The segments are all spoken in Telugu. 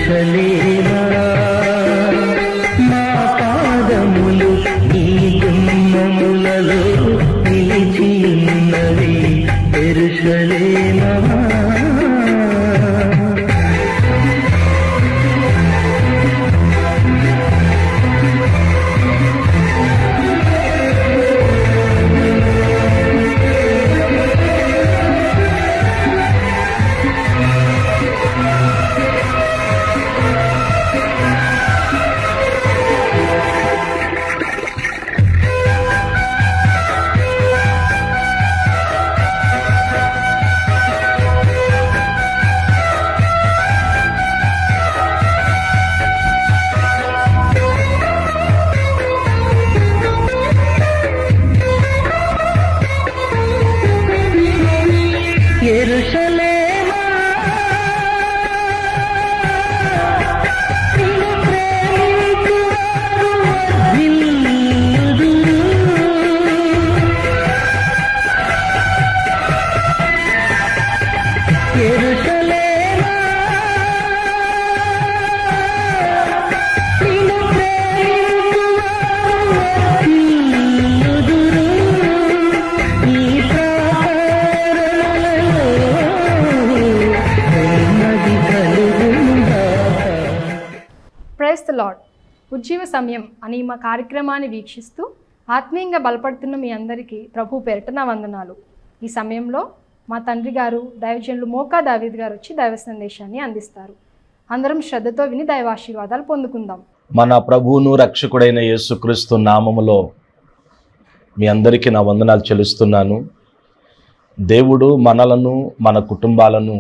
ఎరుషలేమా మా పాదములు నీ గుమ్మములలో నిలిచి ఉన్నవి ఎరుషలేమా ఎరుషలేమా నిన్ను ప్రేమించువారు వర్ధిల్లుదురు. ఎరుషలేమా నిన్ను ప్రేమించువారు వర్ధిల్లుదురు. ఈ ప్రాకారములలో నెమ్మది కలుగునుగాక. ప్రైస్ ద లాడ్ ఉజ్జీవ సమయం అని మా కార్యక్రమాన్ని వీక్షిస్తూ ఆత్మీయంగా బలపడుతున్న మీ అందరికీ ప్రభు పేరిట నా వందనాలు ఈ సమయంలో మా తండ్రి గారు దైవజనులు మోకా దావీద్ గారు వచ్చి దైవ సందేశాన్ని అందిస్తారు అందరం శ్రద్ధతో విని దైవాశీర్వాదాలు పొందుకుందాం మన ప్రభువును రక్షకుడైన యేసుక్రీస్తు నామములో మీ అందరికీ నా వందనాలు చెల్లిస్తున్నాను దేవుడు మనలను మన కుటుంబాలను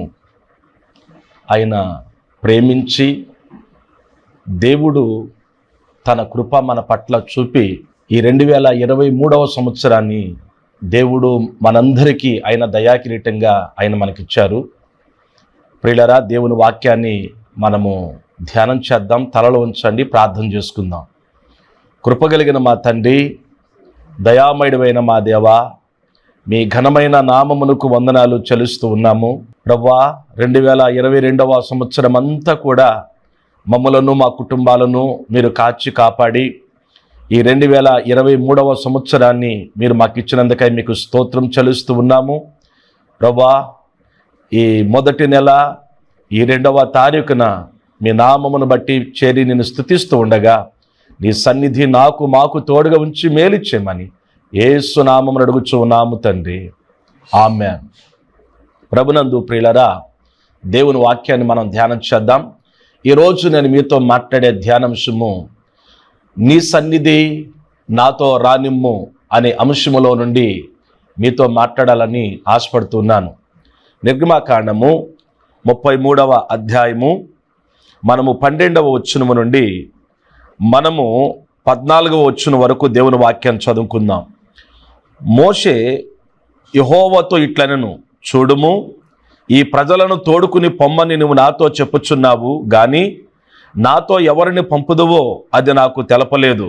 ఆయన ప్రేమించి దేవుడు తన కృప మన పట్ల చూపి ఈ రెండు వేల ఇరవై మూడవ సంవత్సరాన్ని దేవుడు మనందరికీ ఆయన దయాకిరీటంగా ఆయన మనకిచ్చారు ప్రియులరా దేవుని వాక్యాన్ని మనము ధ్యానం చేద్దాం తలలో ఉంచండి ప్రార్థన చేసుకుందాం కృపగలిగిన మా తండ్రి దయామయుడైన మా దేవా మీ ఘనమైన నామమునకు వందనాలు చెల్లిస్తూ ఉన్నాము ప్రభా రెండు వేల ఇరవై రెండవ సంవత్సరం అంతా కూడా మమ్మలను మా కుటుంబాలను మీరు కాచి కాపాడి ఈ రెండు వేల ఇరవై మూడవ సంవత్సరాన్ని మీరు మాకు ఇచ్చినందుకై మీకు స్తోత్రం చెల్లిస్తూ ఉన్నాము ప్రభా ఈ మొదటి నెల ఈ రెండవ తారీఖున మీ నామమును బట్టి చేరి నేను స్థుతిస్తూ ఉండగా నీ సన్నిధి నాకు మాకు తోడుగా ఉంచి మేలిచ్చేమని ఏసు నామమును అడుగుచు ఉన్నాము తండ్రి ఆమె ప్రభునందు ప్రియులరా దేవుని వాక్యాన్ని మనం ధ్యానం చేద్దాం ఈరోజు నేను మీతో మాట్లాడే ధ్యానాంశము నీ సన్నిధి నాతో రానిమ్ము అనే అంశములో నుండి మీతో మాట్లాడాలని ఆశపడుతున్నాను నిర్గమాకాండము ముప్పై మూడవ అధ్యాయము మనము పన్నెండవ వచ్చునము నుండి మనము పద్నాలుగవ వచ్చున వరకు దేవుని వాక్యాన్ని చదువుకుందాం మోషే యహోవతో ఇట్లనను చూడుము ఈ ప్రజలను తోడుకుని పొమ్మని నువ్వు నాతో చెప్పుచున్నావు గాని నాతో ఎవరిని పంపుదువో అది నాకు తెలపలేదు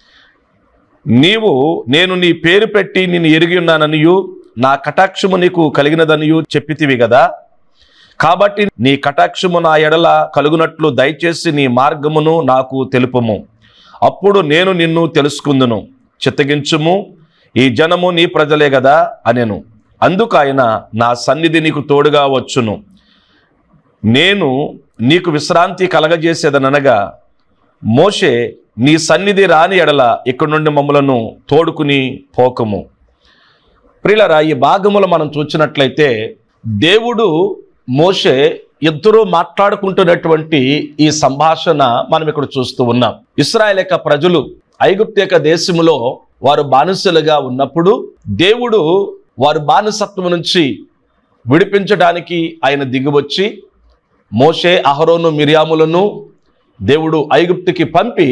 నీవు నేను నీ పేరు పెట్టి నిన్ను ఎరిగి ఉన్నాననియు నా కటాక్షము నీకు కలిగినదనియు చెప్పితివి కదా కాబట్టి నీ కటాక్షము నా ఎడల కలుగునట్లు దయచేసి నీ మార్గమును నాకు తెలుపుము అప్పుడు నేను నిన్ను తెలుసుకుందును చిత్తగించుము ఈ జనము నీ ప్రజలే కదా అనెను అందుకు ఆయన నా సన్నిధి నీకు తోడుగా వచ్చును నేను నీకు విశ్రాంతి కలగజేసేదనగా మోషే నీ సన్నిధి రాని ఎడల ఇక్కడి నుండి మమ్మలను తోడుకుని పోకము ప్రియులరా ఈ భాగములో మనం చూసినట్లయితే దేవుడు మోషే ఇద్దరూ మాట్లాడుకుంటున్నటువంటి ఈ సంభాషణ మనం ఇక్కడ చూస్తూ ఉన్నాం ఇస్రాయల్ యొక్క ప్రజలు ఐగుప్తు యొక్క దేశములో వారు బానిసలుగా ఉన్నప్పుడు దేవుడు వారు బానిసత్వం నుంచి విడిపించడానికి ఆయన దిగివచ్చి మోషే అహరోను మిరియాములను దేవుడు ఐగుప్తుకి పంపి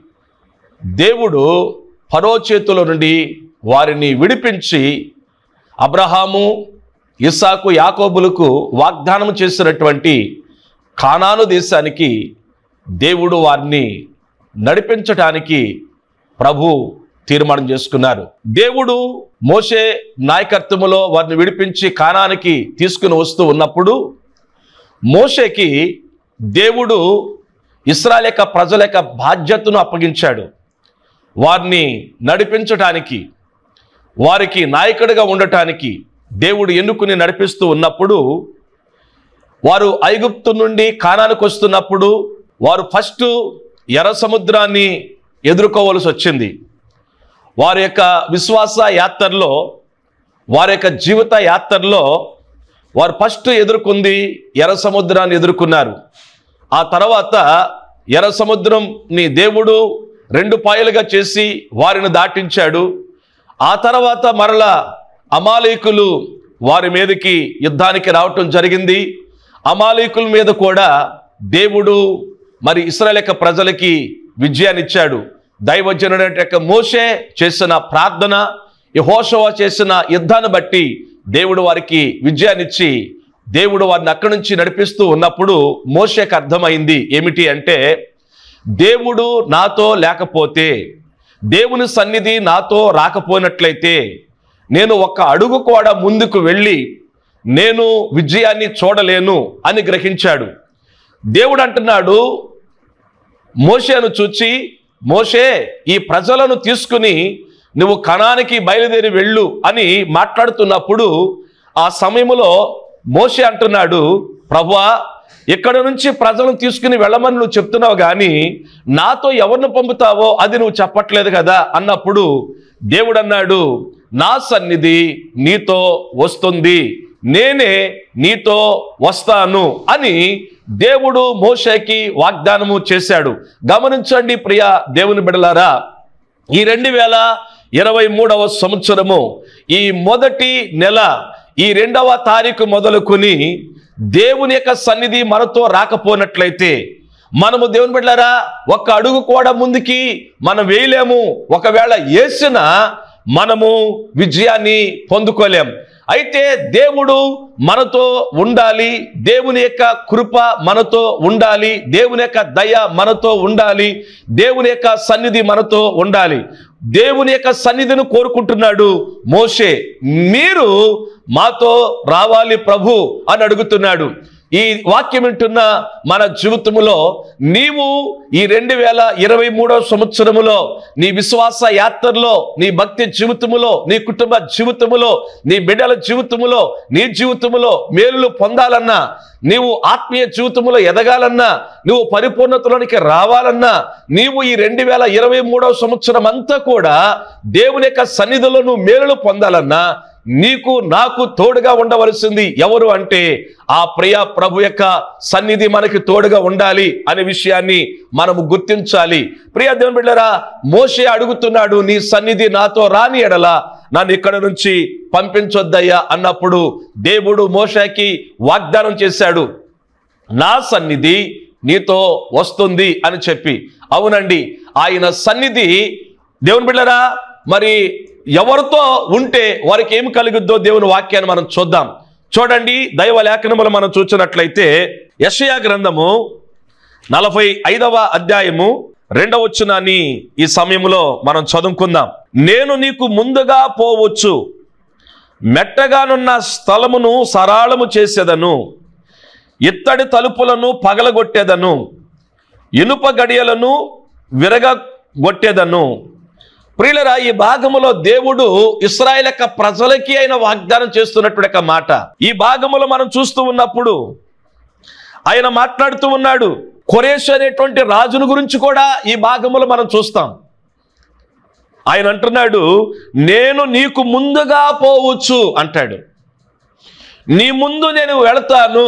దేవుడు ఫరో చేతుల నుండి వారిని విడిపించి అబ్రహాము ఇస్సాకు యాకోబులకు వాగ్దానం చేసినటువంటి కానాను దేశానికి దేవుడు వారిని నడిపించటానికి ప్రభు తీర్మానం చేసుకున్నారు దేవుడు మోషే నాయకత్వములో వారిని విడిపించి కానానికి తీసుకుని వస్తూ ఉన్నప్పుడు మోషేకి దేవుడు ఇస్రాయల్ యొక్క ప్రజల యొక్క బాధ్యతను అప్పగించాడు వారిని నడిపించటానికి వారికి నాయకుడిగా ఉండటానికి దేవుడు ఎన్నుకుని నడిపిస్తూ ఉన్నప్పుడు వారు ఐగుప్తు నుండి కానానికి వస్తున్నప్పుడు వారు ఫస్ట్ ఎర్ర సముద్రాన్ని ఎదుర్కోవలసి వచ్చింది వారి యొక్క విశ్వాస యాత్రలో వారి యొక్క జీవిత యాత్రలో వారు ఫస్ట్ ఎదుర్కొంది ఎర్ర సముద్రాన్ని ఎదుర్కొన్నారు ఆ తర్వాత ఎర్ర సముద్రంని దేవుడు రెండు పాయలుగా చేసి వారిని దాటించాడు ఆ తర్వాత మరల అమాలీకులు వారి మీదకి యుద్ధానికి రావటం జరిగింది అమాలీకుల మీద కూడా దేవుడు మరి ఇస్రాయల్ యొక్క ప్రజలకి విజయాన్ని ఇచ్చాడు దైవజనుడు యొక్క మోషే చేసిన ప్రార్థన యహోషవ చేసిన యుద్ధాన్ని బట్టి దేవుడు వారికి విజయాన్నిచ్చి దేవుడు వారిని అక్కడి నుంచి నడిపిస్తూ ఉన్నప్పుడు మోషేకి అర్థమైంది ఏమిటి అంటే దేవుడు నాతో లేకపోతే దేవుని సన్నిధి నాతో రాకపోయినట్లయితే నేను ఒక అడుగు కూడా ముందుకు వెళ్ళి నేను విజయాన్ని చూడలేను అని గ్రహించాడు దేవుడు అంటున్నాడు మోషేను చూచి మోషే ఈ ప్రజలను తీసుకుని నువ్వు కణానికి బయలుదేరి వెళ్ళు అని మాట్లాడుతున్నప్పుడు ఆ సమయంలో మోషే అంటున్నాడు ప్రభువా ఇక్కడ నుంచి ప్రజలను తీసుకుని వెళ్ళమని నువ్వు చెప్తున్నావు కానీ నాతో ఎవరిని పంపుతావో అది నువ్వు చెప్పట్లేదు కదా అన్నప్పుడు దేవుడు అన్నాడు నా సన్నిధి నీతో వస్తుంది నేనే నీతో వస్తాను అని దేవుడు మోషేకి వాగ్దానము చేశాడు గమనించండి ప్రియ దేవుని బిడలారా ఈ రెండు వేల ఇరవై మూడవ సంవత్సరము ఈ మొదటి నెల ఈ రెండవ తారీఖు మొదలుకొని దేవుని యొక్క సన్నిధి మనతో రాకపోయినట్లయితే మనము దేవుని బిడ్డారా ఒక్క అడుగు కూడా ముందుకి మనం వేయలేము ఒకవేళ వేసిన మనము విజయాన్ని పొందుకోలేం అయితే దేవుడు మనతో ఉండాలి దేవుని యొక్క కృప మనతో ఉండాలి దేవుని యొక్క దయ మనతో ఉండాలి దేవుని యొక్క సన్నిధి మనతో ఉండాలి దేవుని యొక్క సన్నిధిని కోరుకుంటున్నాడు మోషే మీరు మాతో రావాలి ప్రభు అని అడుగుతున్నాడు ఈ వాక్యం వింటున్న మన జీవితములో నీవు ఈ రెండు వేల ఇరవై మూడవ సంవత్సరములో నీ విశ్వాస యాత్రలో నీ భక్తి జీవితములో నీ కుటుంబ జీవితములో నీ బిడ్డల జీవితములో నీ జీవితములో మేలులు పొందాలన్నా నీవు ఆత్మీయ జీవితంలో ఎదగాలన్నా నువ్వు పరిపూర్ణతలోనికి రావాలన్నా నీవు ఈ రెండు వేల ఇరవై మూడవ సంవత్సరం అంతా కూడా దేవుని యొక్క సన్నిధిలో నువ్వు మేలులు పొందాలన్నా నీకు నాకు తోడుగా ఉండవలసింది ఎవరు అంటే ఆ ప్రియ ప్రభు యొక్క సన్నిధి మనకి తోడుగా ఉండాలి అనే విషయాన్ని మనము గుర్తించాలి ప్రియ దేవుని బిడ్డరా మోషే అడుగుతున్నాడు నీ సన్నిధి నాతో రాని ఎడల నన్ను ఇక్కడ నుంచి పంపించొద్దయ్యా అన్నప్పుడు దేవుడు మోషేకి వాగ్దానం చేశాడు నా సన్నిధి నీతో వస్తుంది అని చెప్పి అవునండి ఆయన సన్నిధి దేవుని బిళ్ళరా మరి ఎవరితో ఉంటే వారికి ఏం కలుగుద్దో దేవుని వాక్యాన్ని మనం చూద్దాం చూడండి దైవ లేఖనములు మనం చూసినట్లయితే యషయా గ్రంథము నలభై ఐదవ అధ్యాయము రెండవ వచ్చునాన్ని ఈ సమయంలో మనం చదువుకుందాం నేను నీకు ముందుగా పోవచ్చు మెట్టగానున్న స్థలమును సరాళము చేసేదను ఇత్తడి తలుపులను పగలగొట్టేదను ఇనుప గడియలను విరగగొట్టేదను ప్రియులరా ఈ భాగములో దేవుడు ఇస్రాయేల్ యొక్క ప్రజలకి ఆయన వాగ్దానం చేస్తున్నటువంటి ఒక మాట ఈ భాగములో మనం చూస్తూ ఉన్నప్పుడు ఆయన మాట్లాడుతూ ఉన్నాడు కొరేష్ అనేటువంటి రాజును గురించి కూడా ఈ భాగములో మనం చూస్తాం ఆయన అంటున్నాడు నేను నీకు ముందుగా పోవచ్చు అంటాడు నీ ముందు నేను వెళతాను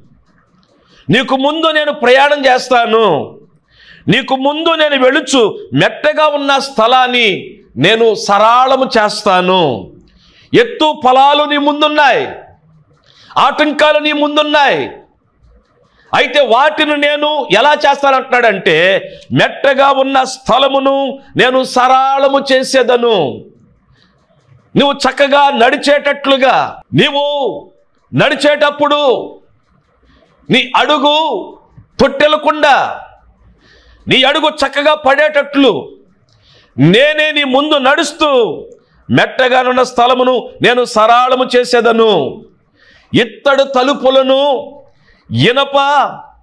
నీకు ముందు నేను ప్రయాణం చేస్తాను నీకు ముందు నేను వెళుచు మెట్టగా ఉన్న స్థలాన్ని నేను సరాళము చేస్తాను ఎత్తు పొలాలు నీ ముందున్నాయి ఆటంకాలు నీ ముందున్నాయి అయితే వాటిని నేను ఎలా చేస్తానంటున్నాడంటే మెట్టగా ఉన్న స్థలమును నేను సరాళము చేసేదను నువ్వు చక్కగా నడిచేటట్లుగా నీవు నడిచేటప్పుడు నీ అడుగు తొట్టెలకుండా నీ అడుగు చక్కగా పడేటట్లు నేనే నీ ముందు నడుస్తూ మెట్టగానున్న స్థలమును నేను సరాళము చేసేదను ఇత్తడు తలుపులను ఇనప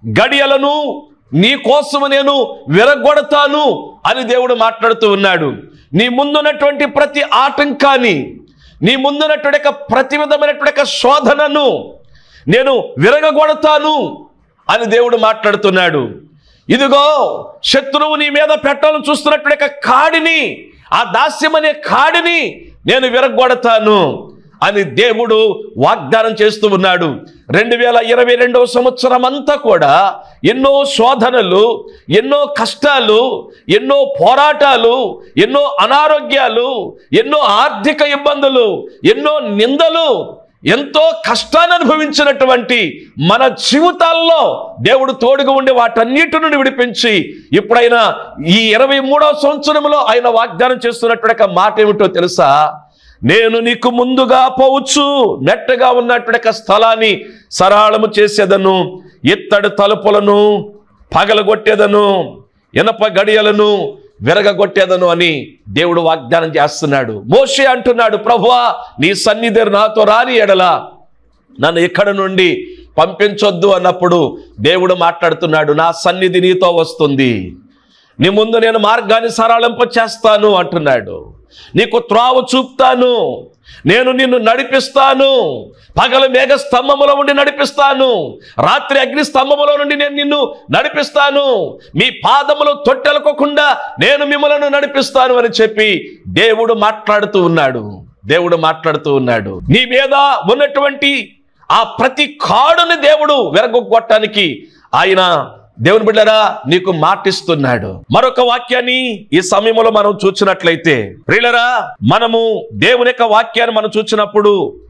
గడియలను నీ కోసము నేను విరగొడతాను అని దేవుడు మాట్లాడుతూ ఉన్నాడు నీ ముందున్నటువంటి ప్రతి ఆటంకాన్ని నీ ముందున్నటువంటి యొక్క ప్రతి విధమైనటువంటి యొక్క శోధనను నేను విరగగొడతాను అని దేవుడు మాట్లాడుతున్నాడు ఇదిగో శత్రువు నీ మీద పెట్టాలని చూస్తున్నటువంటి యొక్క కాడిని ఆ దాస్యం అనే కాడిని నేను విరగొడతాను అని దేవుడు వాగ్దానం చేస్తూ ఉన్నాడు రెండు వేల ఇరవై రెండవ సంవత్సరం అంతా కూడా ఎన్నో శోధనలు ఎన్నో కష్టాలు ఎన్నో పోరాటాలు ఎన్నో అనారోగ్యాలు ఎన్నో ఆర్థిక ఇబ్బందులు ఎన్నో నిందలు ఎంతో కష్టాన్ని అనుభవించినటువంటి మన జీవితాల్లో దేవుడు తోడుగా ఉండి వాటన్నిటి నుండి విడిపించి ఇప్పుడైనా ఈ ఇరవై మూడవ సంవత్సరంలో ఆయన వాగ్దానం చేస్తున్నటువంటి మాట ఏమిటో తెలుసా నేను నీకు ముందుగా పోవచ్చు మెట్టగా ఉన్నటువంటి స్థలాన్ని సరళము చేసేదను ఇత్తడి తలుపులను పగలగొట్టేదను ఇనప గడియలను విరగగొట్టేదను అని దేవుడు వాగ్దానం చేస్తున్నాడు మోషే అంటున్నాడు ప్రభువా నీ సన్నిధి నాతో రాని ఎడల నన్ను ఇక్కడ నుండి పంపించొద్దు అన్నప్పుడు దేవుడు మాట్లాడుతున్నాడు నా సన్నిధి నీతో వస్తుంది నీ ముందు నేను మార్గాన్ని సరళింప చేస్తాను అంటున్నాడు నీకు త్రావు చూపుతాను నేను నిన్ను నడిపిస్తాను పగల మేఘ స్తంభములో ఉండి నడిపిస్తాను రాత్రి అగ్ని స్తంభములో నుండి నేను నిన్ను నడిపిస్తాను మీ పాదములు తొట్టెలకోకుండా నేను మిమ్మలను నడిపిస్తాను అని చెప్పి దేవుడు మాట్లాడుతూ ఉన్నాడు దేవుడు మాట్లాడుతూ ఉన్నాడు నీ మీద ఉన్నటువంటి ఆ ప్రతి కాడుని దేవుడు విరగొట్టడానికి ఆయన దేవుని బిడ్డరా నీకు మాటిస్తున్నాడు మరొక వాక్యాన్ని ఈ సమయంలో మనం చూసినట్లయితే ప్రియులరా మనము దేవుని యొక్క వాక్యాన్ని మనం చూసినప్పుడు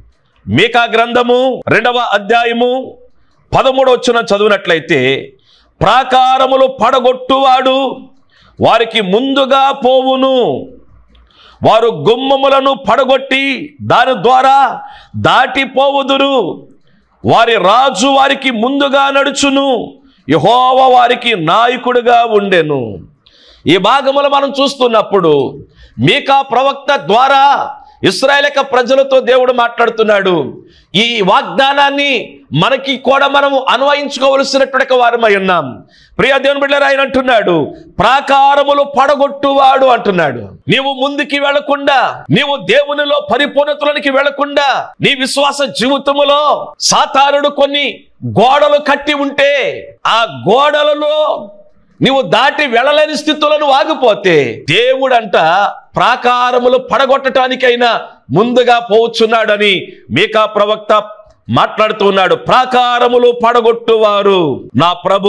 మీకా గ్రంథము రెండవ అధ్యాయము పదమూడు వచ్చిన చదివినట్లయితే ప్రాకారములు పడగొట్టువాడు వారికి ముందుగా పోవును వారు గుమ్మములను పడగొట్టి దాని ద్వారా దాటిపోవుదురు వారి రాజు వారికి ముందుగా నడుచును యహోవ వారికి నాయకుడిగా ఉండెను ఈ భాగములు మనం చూస్తున్నప్పుడు మీకా ప్రవక్త ద్వారా ఇస్రాయేల్ యొక్క ప్రజలతో దేవుడు మాట్లాడుతున్నాడు ఈ వాగ్దానాన్ని మనకి కూడా మనము అన్వయించుకోవలసినటువంటి వారమై ఉన్నాం ప్రియ దేవుని బిడ్డలు ఆయన అంటున్నాడు ప్రాకారములు పడగొట్టువాడు అంటున్నాడు నీవు ముందుకి వెళ్లకుండా నీవు దేవునిలో పరిపూర్ణతలోనికి వెళ్లకుండా నీ విశ్వాస జీవితములో సాతానుడు కొన్ని గోడలు కట్టి ఉంటే ఆ గోడలలో నీవు దాటి వెళ్ళలేని స్థితిలో నువ్వు ఆగిపోతే దేవుడంట ప్రాకారములు పడగొట్టడానికైనా ముందుగా పోవచ్చున్నాడని మీకా ప్రవక్త మాట్లాడుతూ ఉన్నాడు ప్రాకారములు పడగొట్టువారు నా ప్రభు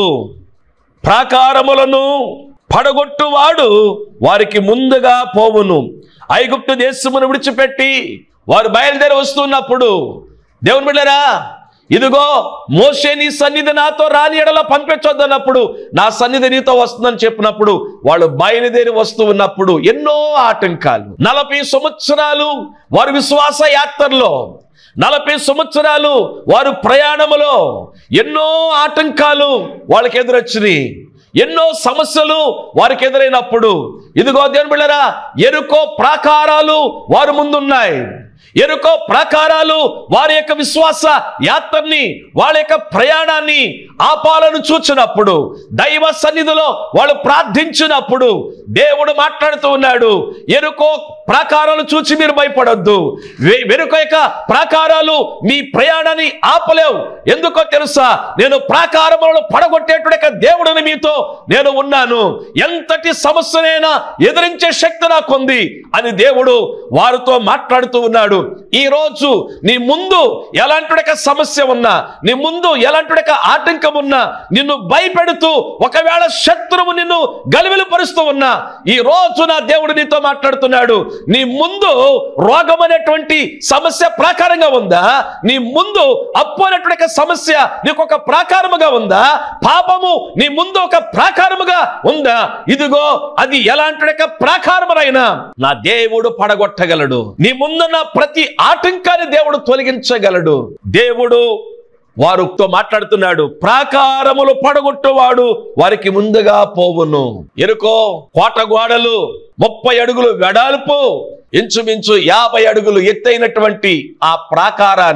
ప్రాకారములను పడగొట్టువాడు వారికి ముందుగా పోవును ఐగుప్తు దేశమును విడిచిపెట్టి వారు బయలుదేరి వస్తున్నప్పుడు దేవుని బిడ్డరా ఇదిగో మోషే నీ సన్నిధి నాతో రాని ఎడల పంపించొద్దన్నప్పుడు నా సన్నిధి నీతో వస్తుందని చెప్పినప్పుడు వాళ్ళు బయలుదేరి వస్తూ ఉన్నప్పుడు ఎన్నో ఆటంకాలు నలభై సంవత్సరాలు వారి విశ్వాస యాత్రలో నలభై సంవత్సరాలు వారు ప్రయాణములో ఎన్నో ఆటంకాలు వాళ్ళకి ఎదురొచ్చినాయి ఎన్నో సమస్యలు వారికి ఎదురైనప్పుడు ఇదిగో దేవుని బిళ్ళరా ఎరుకో ప్రాకారాలు వారి ముందున్నాయి ఎరుకో ప్రాకారాలు వారి యొక్క విశ్వాస యాత్రని వాళ్ళ యొక్క ప్రయాణాన్ని ఆపాలను చూచినప్పుడు దైవ సన్నిధిలో వాళ్ళు ప్రార్థించినప్పుడు దేవుడు మాట్లాడుతూ ఉన్నాడు ఎరుకో ప్రాకారాలు చూచి మీరు భయపడొద్దు వె- వెనుక యొక్క ప్రాకారాలు మీ ప్రయాణాన్ని ఆపలేవు ఎందుకో తెలుసా నేను ప్రాకారములను పడగొట్టేటువంటి యొక్క దేవుడిని మీతో నేను ఉన్నాను ఎంతటి సమస్యనైనా ఎదిరించే శక్తి నాకుంది అని దేవుడు వారితో మాట్లాడుతూ ఉన్నాడు ఈ రోజు నీ ముందు ఎలాంటి ఒక సమస్య ఉన్నా నీ ముందు ఎలాంటి ఒక ఆటంకం ఉన్నా నిన్ను భయపెడుతూ ఒకవేళ శత్రువు నిన్ను గలివిలు పరుస్తూ ఉన్నా ఈ రోజు నా దేవుడు నీతో మాట్లాడుతున్నాడు నీ ముందు రోగం అనేటువంటి సమస్య ప్రాకారంగా ఉందా నీ ముందు అప్పు అనేటువంటి ఒక సమస్య నీకు ఒక ప్రాకారముగా ఉందా పాపము నీ ముందు ఒక ప్రాకారముగా ఉందా ఇదిగో అది ఎలాంటి ఒక ప్రాకారమునైనా నా దేవుడు పడగొట్టగలడు నీ ముందున్న ప్రతి ఆటంకాన్ని దేవుడు తొలగించగలడు దేవుడు వారితో మాట్లాడుతున్నాడు ప్రాకారములు పడగొట్టువాడు వారికి ముందుగా పోవును ఎరుకో కోట గోడలు ముప్పై అడుగులు వెడల్పు ఇంచుమించు యాభై అడుగులు ఎత్తైనటువంటి ఆ ప్రాకారాన్ని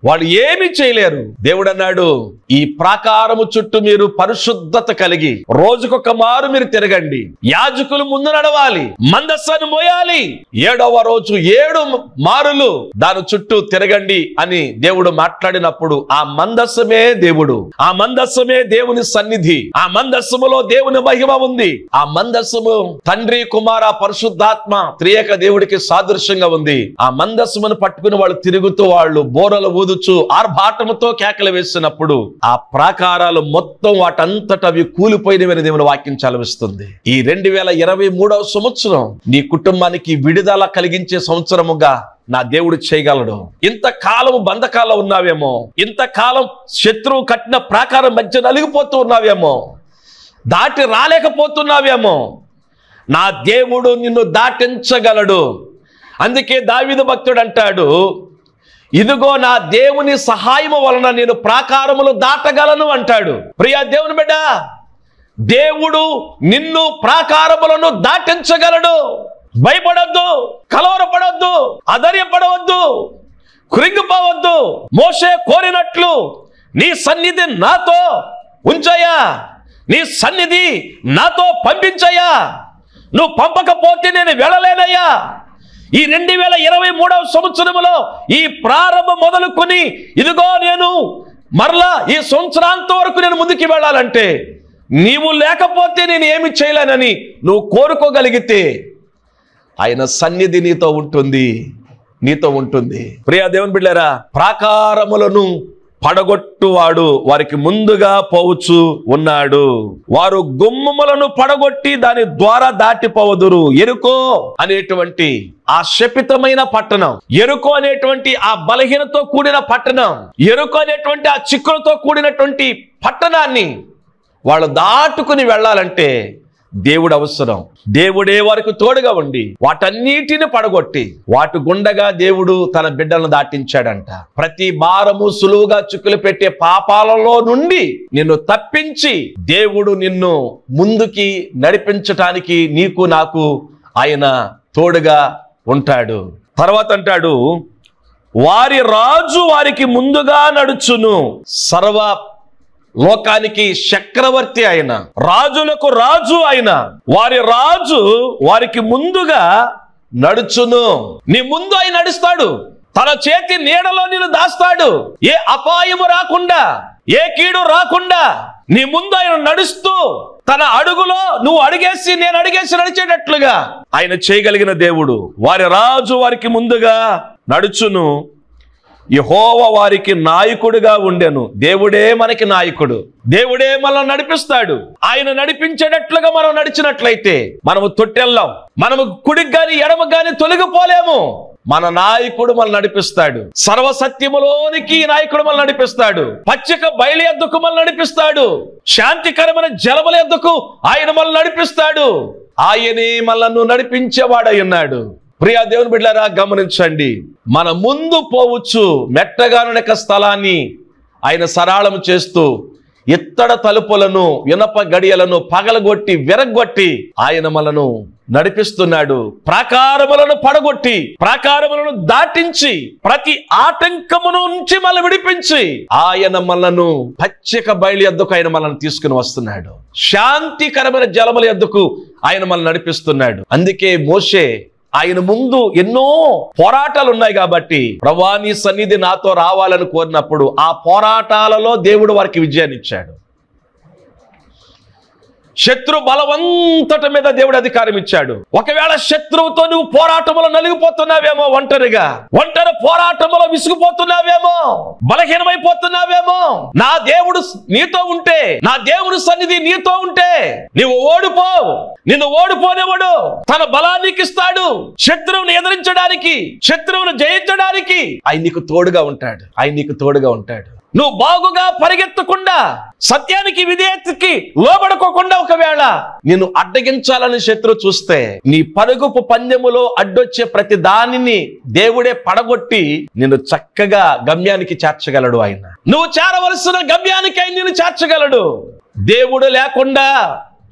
వాళ్ళు ఏమీ చేయలేరు దేవుడు అన్నాడు ఈ ప్రాకారము చుట్టూ మీరు పరిశుద్ధత కలిగి రోజుకొక మారు మీరు తిరగండి యాజకులు ముందు నడవాలి మందస్సాన్ని మోయాలి ఏడవ రోజు ఏడు మారులు దాని చుట్టూ తిరగండి అని దేవుడు మాట్లాడినప్పుడు ఆ మందస్సమే దేవుడు ఆ మందస్సమే దేవుని సన్నిధి ఆ మందస్సములో దేవుని మహిమ ఉంది ఆ మందస్సము తండ్రి కుమార పరిశుద్ధాత్మ త్రియేక దేవుడికి సాదృశ్యంగా ఉంది ఆ మందస్సుమును పట్టుకుని వాళ్ళు తిరుగుతూ వాళ్ళు బోరలు ఊదుచు ఆర్భాటముతో కేకలు వేసినప్పుడు ఆ ప్రాకారాలు మొత్తం వాటంతట అవి కూలిపోయినవని దేవుని వాక్యం చలవిస్తుంది ఈ రెండు వేల ఇరవై మూడవ సంవత్సరం నీ కుటుంబానికి విడుదల కలిగించే సంవత్సరముగా నా దేవుడు చేయగలడు ఇంతకాలం బంధకాల్లో ఉన్నావేమో ఇంతకాలం శత్రువు కట్టిన ప్రాకారం మధ్య నలిగిపోతూ ఉన్నావేమో దాటి రాలేకపోతున్నావేమో నా దేవుడు నిన్ను దాటించగలడు అందుకే దావిదు భక్తుడు అంటాడు ఇదిగో నా దేవుని సహాయము వలన నేను ప్రాకారములు దాటగలను అంటాడు ప్రియా దేవుని బిడ్డ దేవుడు నిన్ను ప్రాకారములను దాటించగలడు భయపడొద్దు కలవరపడొద్దు అధైర్యపడవద్దు కృంగిపోవద్దు మోసే కోరినట్లు నీ సన్నిధి నాతో ఉంచయ్యా నీ సన్నిధి నాతో పంపించయ్యా నువ్వు పంపకపోతే నేను వెళ్ళలేనయ్యా ఈ రెండు వేల ఇరవై మూడవ సంవత్సరములో ఈ ప్రారంభం మొదలుకొని ఇదిగో నేను మరలా ఈ సంవత్సరాంతం వరకు నేను ముందుకు వెళ్ళాలంటే నీవు లేకపోతే నేను ఏమి చేయలేనని నువ్వు కోరుకోగలిగితే ఆయన సన్నిధి నీతో ఉంటుంది నీతో ఉంటుంది ప్రియా దేవుని బిడ్డారా ప్రాకారములను పడగొట్టువాడు వారికి ముందుగా పోవచ్చు ఉన్నాడు వారు గుమ్మములను పడగొట్టి దాని ద్వారా దాటిపోవదురు ఎరుకో అనేటువంటి ఆ శపితమైన పట్టణం ఎరుకో అనేటువంటి ఆ బలహీనతో కూడిన పట్టణం ఎరుకో అనేటువంటి ఆ చిక్కులతో కూడినటువంటి పట్టణాన్ని వాళ్ళు దాటుకుని వెళ్ళాలంటే దేవుడు అవసరం దేవుడే వారికి తోడుగా ఉండి వాటన్నిటిని పడగొట్టి వాటి గుండగా దేవుడు తన బిడ్డలను దాటించాడంట ప్రతి భారము సులువుగా చిక్కులు పెట్టే పాపాలలో నుండి నిన్ను తప్పించి దేవుడు నిన్ను ముందుకి నడిపించటానికి నీకు నాకు ఆయన తోడుగా ఉంటాడు తర్వాత అంటాడు వారి రాజు వారికి ముందుగా నడుచును సర్వ లోకానికి చక్రవర్తి ఆయన రాజులకు రాజు ఆయన వారి రాజు వారికి ముందుగా నడుచును నీ ముందు ఆయన నడుస్తాడు తన చేతి నీడలో నిన్ను దాస్తాడు ఏ అపాయము రాకుండా ఏ కీడు రాకుండా నీ ముందు ఆయన నడుస్తూ తన అడుగులో నువ్వు అడిగేసి నేను అడిగేసి నడిచేటట్లుగా ఆయన చేయగలిగిన దేవుడు వారి రాజు వారికి ముందుగా నడుచును యహోవ వారికి నాయకుడిగా ఉండెను దేవుడే మనకి నాయకుడు దేవుడే మనల్ని నడిపిస్తాడు ఆయన నడిపించేటట్లుగా మనం నడిచినట్లయితే మనము తొట్టెళ్ళాం మనము కుడికి గాని ఎడమ గాని తొలగిపోలేము మన నాయకుడు మనల్ని నడిపిస్తాడు సర్వసత్యములోనికి ఈ నాయకుడు మనల్ని నడిపిస్తాడు పచ్చిక బయలు ఎద్దుకు మనల్ని నడిపిస్తాడు శాంతికరమైన జలముల ఎద్దుకు ఆయన మనల్ని నడిపిస్తాడు ఆయనే మనల్ని నడిపించేవాడై ఉన్నాడు ప్రియా దేవుని బిడ్డారా గమనించండి మన ముందు పోవచ్చు మెట్టగానునక స్థలాన్ని ఆయన సరాళం చేస్తూ ఇత్తడ తలుపులను ఇనప గడియలను పగలగొట్టి విరగొట్టి ఆయన మనను నడిపిస్తున్నాడు ప్రాకారములను పడగొట్టి ప్రాకారములను దాటించి ప్రతి ఆటంకమును నుంచి మన విడిపించి ఆయన మనను పచ్చిక బయలు ఎద్దుకు ఆయన మనల్ని తీసుకుని వస్తున్నాడు శాంతికరమైన జలముల ఎద్దుకు ఆయన మనల్ని నడిపిస్తున్నాడు అందుకే మోషే ఆయన ముందు ఎన్నో పోరాటాలు ఉన్నాయి కాబట్టి ప్రభా నీ సన్నిధి నాతో రావాలని కోరినప్పుడు ఆ పోరాటాలలో దేవుడు వారికి విజయాన్ని ఇచ్చాడు శత్రు బలవంతట మీద దేవుడు అధికారం ఇచ్చాడు ఒకవేళ శత్రువుతో నువ్వు పోరాటములో నలిగిపోతున్నావేమో ఒంటరిగా ఒంటరి పోరాటములో విసుగుపోతున్నావేమో బలహీనమైపోతున్నావేమో నా దేవుడు నీతో ఉంటే నా దేవుడు సన్నిధి నీతో ఉంటే నీవు ఓడిపోవు నిన్ను ఓడిపోనివ్వడు తన బలానికి ఇస్తాడు శత్రువుని ఎదిరించడానికి శత్రువును జయించడానికి ఆయన నీకు తోడుగా ఉంటాడు ఆయన నీకు తోడుగా ఉంటాడు నువ్వు బాగుగా పరిగెత్తకుండా సత్యానికి విధేయతకి లోబడుకోకుండా ఒకవేళ నిన్ను అడ్డగించాలని శత్రు చూస్తే నీ పరుగుపు పందెములో అడ్డొచ్చే ప్రతి దానిని దేవుడే పడగొట్టి నిన్ను చక్కగా గమ్యానికి చేర్చగలడు ఆయన నువ్వు చేరవలసిన గమ్యానికి ఆయన నిన్ను చేర్చగలడు దేవుడు లేకుండా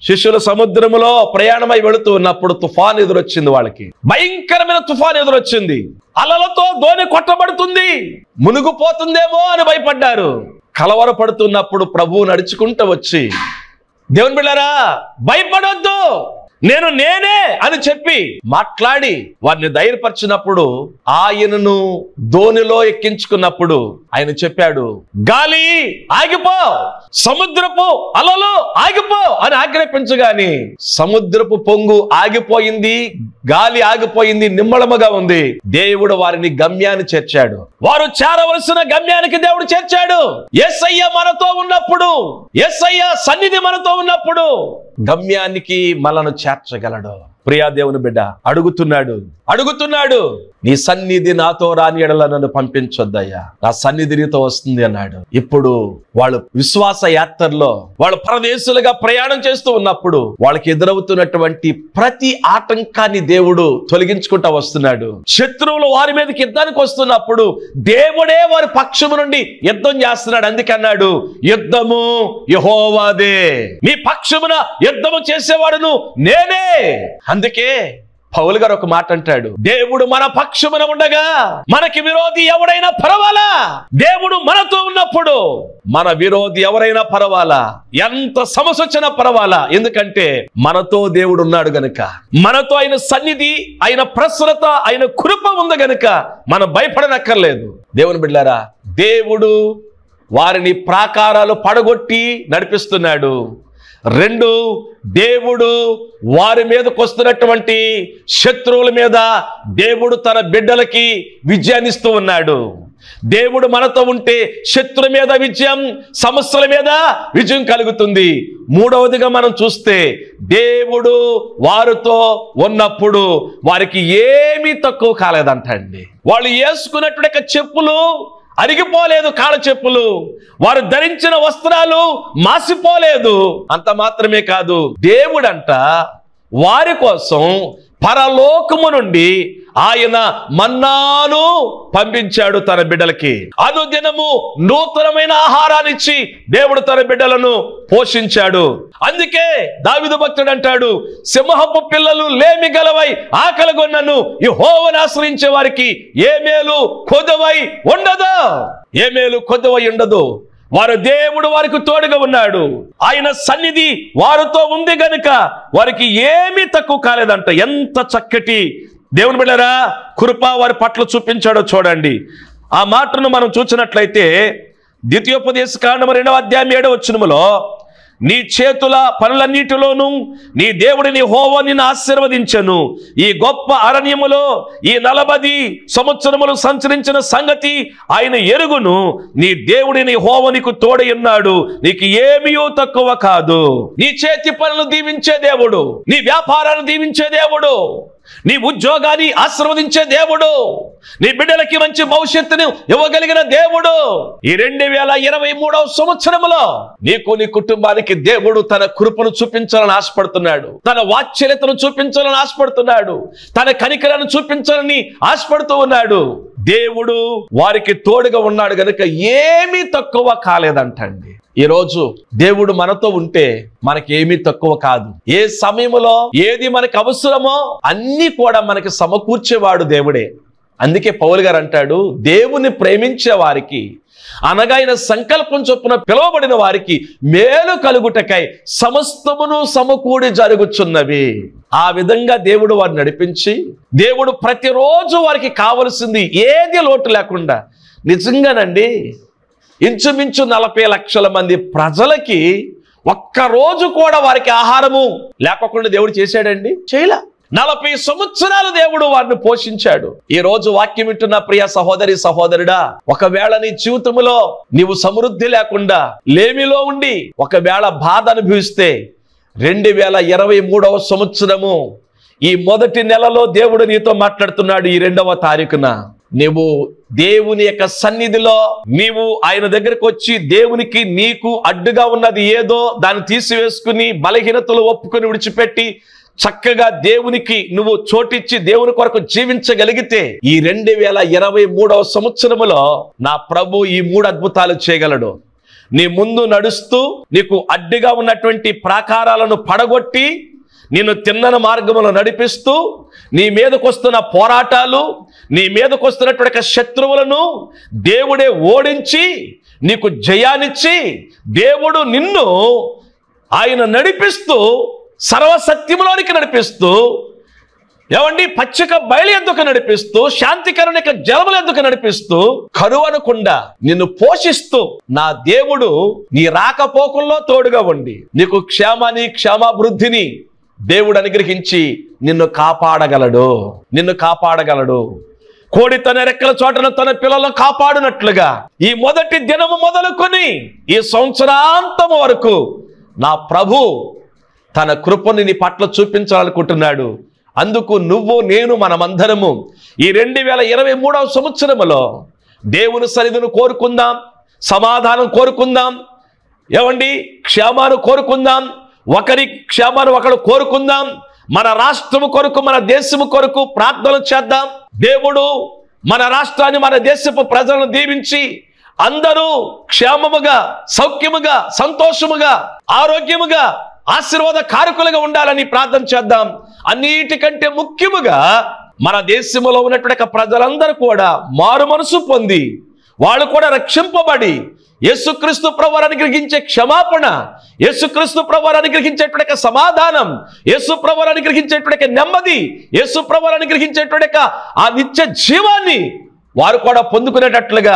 శిష్యులు సముద్రములో ప్రయాణమై వెళుతూ ఉన్నప్పుడు తుఫాన్ ఎదురొచ్చింది వాళ్ళకి భయంకరమైన తుఫాన్ ఎదురొచ్చింది అలలతో దోణి కొట్టబడుతుంది మునిగిపోతుందేమో అని భయపడ్డారు కలవరపడుతున్నప్పుడు ప్రభువు నడుచుకుంటూ వచ్చి దేవుని బిళ్ళారా భయపడొద్దు నేను నేనే అని చెప్పి మాట్లాడి వారిని ధైర్యపరిచినప్పుడు ఆయనను ధోనిలో ఎక్కించుకున్నప్పుడు ఆయన చెప్పాడు గాలి ఆగిపో సముద్రపు అలలు ఆగిపో అని ఆజ్ఞాపించగాని సముద్రపు పొంగు ఆగిపోయింది గాలి ఆగిపోయింది నిమ్మళముగా ఉంది దేవుడు వారిని గమ్యాన్ని చేర్చాడు వారు చేరవలసిన గమ్యానికి దేవుడు చేర్చాడు ఎస్ఐ మనతో ఉన్నప్పుడు ఎస్ఐ సన్నిధి మనతో ఉన్నప్పుడు గమ్యానికి మనను చేర్చగలడు ప్రియా దేవుని బిడ్డ అడుగుతున్నాడు అడుగుతున్నాడు నీ సన్నిధి నాతో రాని ఎడల నన్ను పంపించొద్దయ్యా నా సన్నిధి నీతో వస్తుంది అన్నాడు ఇప్పుడు వాళ్ళు విశ్వాస యాత్రలో వాళ్ళు పరదేశులుగా ప్రయాణం చేస్తూ ఉన్నప్పుడు వాళ్ళకి ఎదురవుతున్నటువంటి ప్రతి ఆటంకాన్ని దేవుడు తొలగించుకుంటా వస్తున్నాడు శత్రువులు వారి మీదకి యుద్ధానికి వస్తున్నప్పుడు దేవుడే వారి పక్షము నుండి యుద్ధం చేస్తున్నాడు అందుకే అన్నాడు యుద్ధము యహోవాదే మీ పక్షమున యుద్ధము చేసేవాడును నేనే అందుకే పౌలు గారు ఒక మాట అంటాడు దేవుడు మన పక్షమున ఉండగా మనకి విరోధి ఎవడైనా పర్వాలా దేవుడు మనతో ఉన్నప్పుడు మన విరోధి ఎవరైనా పర్వాలా ఎంత సమస్య వచ్చినా పర్వాలా ఎందుకంటే మనతో దేవుడు ఉన్నాడు గనుక మనతో ఆయన సన్నిధి ఆయన ప్రసన్నత ఆయన కృప ఉంది గనుక మనం భయపడనక్కర్లేదు దేవుని బిడ్డారా దేవుడు వారిని ప్రాకారాలు పడగొట్టి నడిపిస్తున్నాడు రెండు దేవుడు వారి మీదకు వస్తున్నటువంటి శత్రువుల మీద దేవుడు తన బిడ్డలకి విజయాన్నిస్తూ ఉన్నాడు దేవుడు మనతో ఉంటే శత్రు మీద విజయం సమస్యల మీద విజయం కలుగుతుంది మూడవదిగా మనం చూస్తే దేవుడు వారితో ఉన్నప్పుడు వారికి ఏమీ తక్కువ కాలేదంటండి వాళ్ళు వేసుకున్నటువంటి చెప్పులు అరిగిపోలేదు కాళ్ళ చెప్పులు వారు ధరించిన వస్త్రాలు మాసిపోలేదు అంత మాత్రమే కాదు దేవుడంట వారి కోసం పరలోకము నుండి ఆయన మన్నాను పంపించాడు తన బిడ్డలకి అనుదినము నూతనమైన ఆహారాన్ని ఇచ్చి దేవుడు తన బిడ్డలను పోషించాడు అందుకే దావిదు భక్తుడు అంటాడు సింహపు పిల్లలు లేమి గలవై ఆకలిగొన్నను ఈ హోవని ఆశ్రయించే వారికి ఏ మేలు కొదవై ఉండదు ఏ మేలు కొదవై ఉండదు వారు దేవుడు వారికి తోడుగా ఉన్నాడు ఆయన సన్నిధి వారితో ఉంది గనుక వారికి ఏమీ తక్కువ కాలేదంట ఎంత చక్కటి దేవుని బిడ్డరా కృప వారి పట్ల చూపించాడో చూడండి ఆ మాటను మనం చూసినట్లయితే ద్వితీయోపదేశ కాండము రెండవ అధ్యాయం ఏడవ వచ్చినములో నీ చేతుల పనులన్నిటిలోనూ నీ దేవుడిని హోవ నిన్ను ఆశీర్వదించను ఈ గొప్ప అరణ్యములో ఈ నలబది సంవత్సరములు సంచరించిన సంగతి ఆయన ఎరుగును నీ దేవుడిని హోవ నీకు తోడై ఉన్నాడు నీకు ఏమీయో తక్కువ కాదు నీ చేతి పనులు దీవించే దేవుడు నీ వ్యాపారాన్ని దీవించే దేవుడు నీ ఉద్యోగాన్ని ఆశీర్వదించే దేవుడు నీ బిడ్డలకి మంచి భవిష్యత్తును ఇవ్వగలిగిన దేవుడు ఈ రెండు వేల ఇరవై మూడవ సంవత్సరములో నీకు నీ కుటుంబానికి దేవుడు తన కృపను చూపించాలని ఆశపడుతున్నాడు తన వాత్సల్యతను చూపించాలని ఆశపడుతున్నాడు తన కనికలను చూపించాలని ఆశపడుతూ ఉన్నాడు దేవుడు వారికి తోడుగా ఉన్నాడు గనుక ఏమీ తక్కువ కాలేదంటండి ఈ రోజు దేవుడు మనతో ఉంటే మనకి ఏమీ తక్కువ కాదు ఏ సమయంలో ఏది మనకి అవసరమో అన్ని కూడా మనకి సమకూర్చేవాడు దేవుడే అందుకే పౌలు గారు అంటాడు దేవుని ప్రేమించే వారికి అనగా ఆయన సంకల్పం చొప్పున పిలువబడిన వారికి మేలు కలుగుటకై సమస్తమును సమకూడి జరుగుచున్నవి ఆ విధంగా దేవుడు వారిని నడిపించి దేవుడు ప్రతిరోజు వారికి కావలసింది ఏది లోటు లేకుండా నిజంగానండి ఇంచుమించు నలభై లక్షల మంది ప్రజలకి ఒక్క రోజు కూడా వారికి ఆహారము లేకోకుండా దేవుడు చేశాడండి చేయలే నలభై సంవత్సరాలు దేవుడు వారిని పోషించాడు ఈ రోజు వాక్యం వింటున్న ప్రియ సహోదరి సహోదరుడా ఒకవేళ నీ జీవితంలో నీవు సమృద్ధి లేకుండా లేమిలో ఉండి ఒకవేళ బాధ అనుభవిస్తే రెండు వేల ఇరవై మూడవ సంవత్సరము ఈ మొదటి నెలలో దేవుడు నీతో మాట్లాడుతున్నాడు ఈ రెండవ తారీఖున నీవు దేవుని యొక్క సన్నిధిలో నీవు ఆయన దగ్గరకు వచ్చి దేవునికి నీకు అడ్డుగా ఉన్నది ఏదో దాన్ని తీసివేసుకుని బలహీనతలు ఒప్పుకొని విడిచిపెట్టి చక్కగా దేవునికి నువ్వు చోటిచ్చి దేవుని కొరకు జీవించగలిగితే ఈ రెండు వేల ఇరవై మూడవ సంవత్సరములో నా ప్రభు ఈ మూడు అద్భుతాలు చేయగలడు నీ ముందు నడుస్తూ నీకు అడ్డిగా ఉన్నటువంటి ప్రాకారాలను పడగొట్టి నిన్ను తిన్నన మార్గములో నడిపిస్తూ నీ మీదకు వస్తున్న పోరాటాలు నీ మీదకు వస్తున్నటువంటి శత్రువులను దేవుడే ఓడించి నీకు జయాన్నిచ్చి దేవుడు నిన్ను ఆయన నడిపిస్తూ సర్వసత్యములోనికి నడిపిస్తూ ఏమండి పచ్చిక బయలు ఎందుకు నడిపిస్తూ శాంతికరునిక జలములు ఎందుకు నడిపిస్తూ కరువనకుండా నిన్ను పోషిస్తూ నా దేవుడు నీ రాకపోకల్లో తోడుగా ఉండి నీకు క్షేమాన్ని క్షేమాభివృద్ధిని దేవుడు అనుగ్రహించి నిన్ను కాపాడగలడు నిన్ను కాపాడగలడు కోడి తన రెక్కల చోటన తన పిల్లలను కాపాడినట్లుగా ఈ మొదటి దినము మొదలుకొని ఈ సంవత్సరాంతము వరకు నా ప్రభు తన కృపని నీ పట్ల చూపించాలనుకుంటున్నాడు అందుకు నువ్వు నేను మనమందరము ఈ రెండు వేల ఇరవై మూడవ సంవత్సరములో దేవుని సన్నిధిని కోరుకుందాం సమాధానం కోరుకుందాం ఏమండి క్షేమాను కోరుకుందాం ఒకరి క్షేమాను ఒకరు కోరుకుందాం మన రాష్ట్రము కొరకు మన దేశము కొరకు ప్రార్థనలు చేద్దాం దేవుడు మన రాష్ట్రాన్ని మన దేశపు ప్రజలను దీవించి అందరూ క్షేమముగా సౌఖ్యముగా సంతోషముగా ఆరోగ్యముగా ఆశీర్వాద కారకులుగా ఉండాలని ప్రార్థన చేద్దాం అన్నిటికంటే ముఖ్యముగా మన దేశంలో ఉన్నటువంటి ప్రజలందరూ కూడా మారు మనసు పొంది వాళ్ళు కూడా రక్షింపబడి యేసుక్రీస్తు ప్రభువారు గ్రహించే క్షమాపణ యేసుక్రీస్తు ప్రభువారు గ్రహించేటువంటి సమాధానం యేసు ప్రభువారు గ్రహించేటువంటి నెమ్మది యేసు ప్రభువారు గ్రహించేటువంటి ఆ నిత్య జీవాన్ని వారు కూడా పొందుకునేటట్లుగా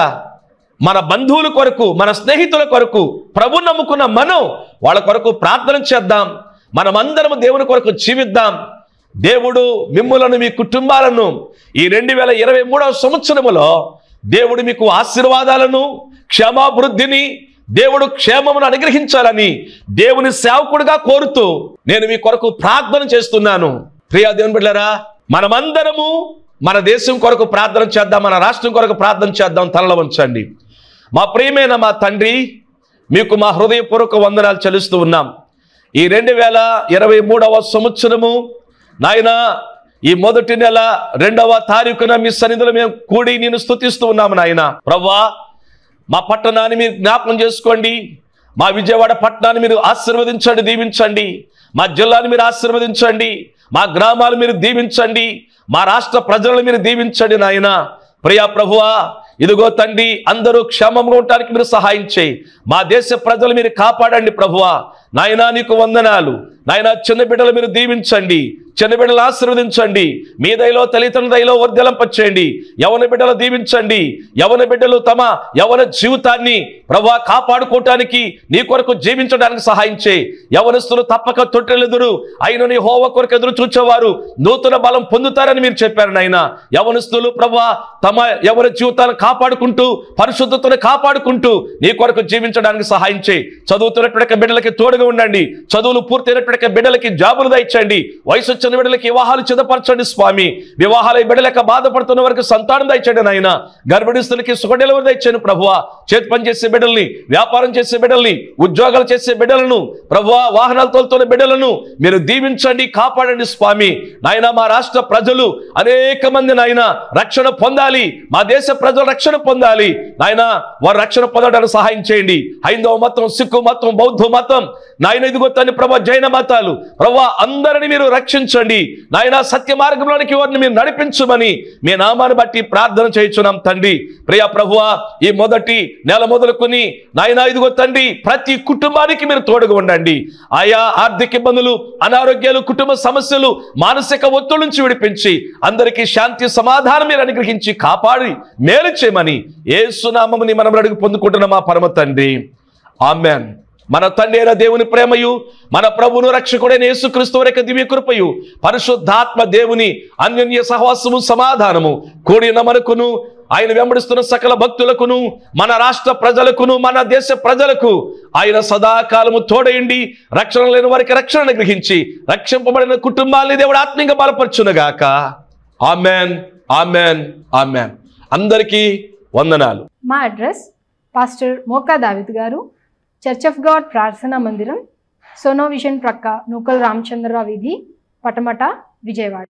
మన బంధువుల కొరకు మన స్నేహితుల కొరకు ప్రభు నమ్ముకున్న మనం వాళ్ళ కొరకు ప్రార్థన చేద్దాం మనమందరం దేవుని కొరకు జీవిద్దాం దేవుడు మిమ్ములను మీ కుటుంబాలను ఈ రెండు వేల ఇరవై మూడవ సంవత్సరములో దేవుడు మీకు ఆశీర్వాదాలను క్షేమాభివృద్ధిని దేవుడు క్షేమమును అనుగ్రహించాలని దేవుని సేవకుడిగా కోరుతూ నేను మీ కొరకు ప్రార్థన చేస్తున్నాను ప్రియా దేవుని బిడ్డలారా మనమందరము మన దేశం కొరకు ప్రార్థన చేద్దాం మన రాష్ట్రం కొరకు ప్రార్థన చేద్దాం తలలో ఉంచండి మా ప్రియమైన మా తండ్రి మీకు మా హృదయపూర్వక వందనాలు చెల్లిస్తూ ఉన్నాం ఈ రెండు వేల ఇరవై మూడవ సంవత్సరము నాయన ఈ మొదటి నెల రెండవ తారీఖున మీ సన్నిధిలో మేము కూడి నేను స్తుతిస్తూ ఉన్నాము నాయన ప్రవ్వా మా పట్టణాన్ని మీరు జ్ఞాపకం చేసుకోండి మా విజయవాడ పట్టణాన్ని మీరు ఆశీర్వదించండి దీవించండి మా జిల్లాని మీరు ఆశీర్వదించండి మా గ్రామాలు మీరు దీవించండి మా రాష్ట్ర ప్రజలను మీరు దీవించండి నాయన ప్రియా ప్రభువా ఇదిగో తండ్రి అందరూ క్షేమంగా ఉండటానికి మీరు సహాయం చేయి మా దేశ ప్రజలు మీరు కాపాడండి ప్రభువా నాయనా నీకు వందనాలు నాయన చిన్న బిడ్డలు మీరు దీవించండి చిన్న బిడ్డలు ఆశీర్వదించండి మీ దయలో తల్లిదండ్రుల దయలో వర్ధలింపచేయండి యవన బిడ్డలు దీవించండి యవన బిడ్డలు తమ యవన జీవితాన్ని ప్రభా కాపాడుకోవటానికి నీ కొరకు జీవించడానికి సహాయం చేయి యవనస్తులు తప్పక తొట్టెలెదురు అయిన నీ హోవ కొరకు ఎదురు చూచేవారు నూతన బలం పొందుతారని మీరు చెప్పారు నాయన యవనస్తులు ప్రభా తమ యవన జీవితాన్ని కాపాడుకుంటూ పరిశుద్ధతను కాపాడుకుంటూ నీ కొరకు జీవించడానికి సహాయం చేయి చదువుతున్నటువంటి బిడ్డలకి తోడుగా ఉండండి చదువులు పూర్తయినటువంటి బిడ్డలకి జాబులు దయచండి వయసు వచ్చిన బిడ్డలకి వివాహాలు చిదపరచండి స్వామి వివాహాల బిడ్డలక బాధపడుతున్న వరకు సంతానం దయచండి నాయన గర్భిణీస్తులకి సుఖ డెలివరీ దయచండి ప్రభువా చేతి పని చేసే బిడ్డల్ని వ్యాపారం చేసే బిడ్డల్ని ఉద్యోగాలు చేసే బిడ్డలను ప్రభువా వాహనాలు తోలుతున్న బిడ్డలను మీరు దీవించండి కాపాడండి స్వామి నాయన మా రాష్ట్ర ప్రజలు అనేక మంది నాయన రక్షణ పొందాలి మా దేశ ప్రజలు రక్షణ పొందాలి నాయన వారు రక్షణ పొందడానికి సహాయం చేయండి హైందవ మతం సిక్కు మతం బౌద్ధ మతం నాయన ఇదిగో తన్ని ప్రభా జైన మతాలు ప్రభా అందరిని మీరు రక్షించండి నాయన సత్య మార్గంలోనికి వారిని మీరు నడిపించమని మీ నామాన్ని బట్టి ప్రార్థన చేయించున్నాం తండ్రి ప్రియా ప్రభువా ఈ మొదటి నెల మొదలుకొని నాయన ఇదిగో తండ్రి ప్రతి కుటుంబానికి మీరు తోడుగా ఉండండి ఆయా ఆర్థిక ఇబ్బందులు అనారోగ్యాలు కుటుంబ సమస్యలు మానసిక ఒత్తిడి నుంచి విడిపించి అందరికీ శాంతి సమాధానం మీరు అనుగ్రహించి కాపాడి మేలు చేయమని ఏసునామని మనం అడుగు పొందుకుంటున్న మా పరమ తండ్రి ఆమెన్ మన తండ్రి అయిన దేవుని ప్రేమయు మన ప్రభును రక్షకుడైన యేసుక్రీస్తు యొక్క దివ్య కృపయు పరిశుద్ధాత్మ దేవుని అన్యోన్య సహవాసము సమాధానము కూడిన మనకును ఆయన వెంబడిస్తున్న సకల భక్తులకును మన రాష్ట్ర ప్రజలకును మన దేశ ప్రజలకు ఆయన సదాకాలము తోడయండి రక్షణ లేని వారికి రక్షణ గ్రహించి రక్షింపబడిన కుటుంబాన్ని దేవుడు ఆత్మీయంగా బలపరచునుగాక ఆమెన్ ఆమెన్ ఆమెన్ అందరికీ వందనాలు మా అడ్రస్ పాస్టర్ మోకా దావిద్ గారు చర్చ్ ఆఫ్ గాడ్ ప్రార్థనా మందిరం సోనో విషన్ ప్రక్క నూకల్ రామచంద్రరావు వీధి పటమట విజయవాడ